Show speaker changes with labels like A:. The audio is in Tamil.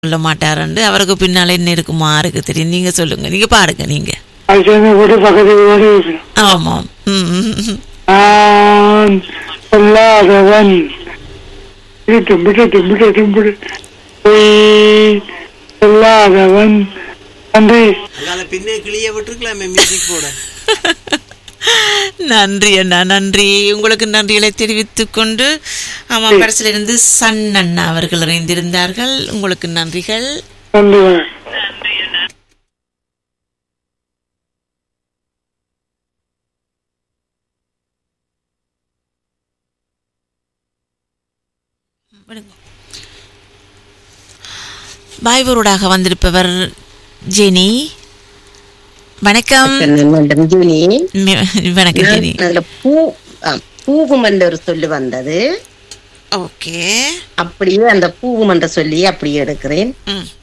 A: சொல்ல மாட்டாருண்டு அவருக்கு பின்னால என்ன இருக்குமா இருக்கு தெரியும் நீங்க சொல்லுங்க நீங்க பாடுங்க நீங்க
B: அது சேர்ந்து போட்டு பக்கத்து வீடு இருக்கணும்
A: ஆமாம் ம், ம், ம்.
B: நான் சொல்லாதவன் தும்பிட்டு தும்பிட்டு தும்பிட்டு பொய் சொல்லாதவன் நன்றி
C: அங்கால பின்னே கிளிய விட்டுருக்கலாமே மியூசிக் போட
A: நன்றி அண்ணா நன்றி உங்களுக்கு நன்றிகளை தெரிவித்துக் கொண்டு ஆமா பரிசிலிருந்து சன் அண்ணா அவர்கள் இணைந்திருந்தார்கள் உங்களுக்கு நன்றிகள்
B: நன்றி வணக்கம்.
A: பாய்வரோடாக வந்திருப்பவர் ஜெனி வணக்கம்
D: மீண்டும் ஜூனி
A: மி- வணக்கம் ஜெனி
D: அதுல பூ ஆ, பூவும் என்ற ஒரு சொல்லு வந்தது
A: ஓகே
D: அப்படியே அந்த பூவும் என்ற சொல்லி அப்படியே எடுக்கிறேன்
A: ம்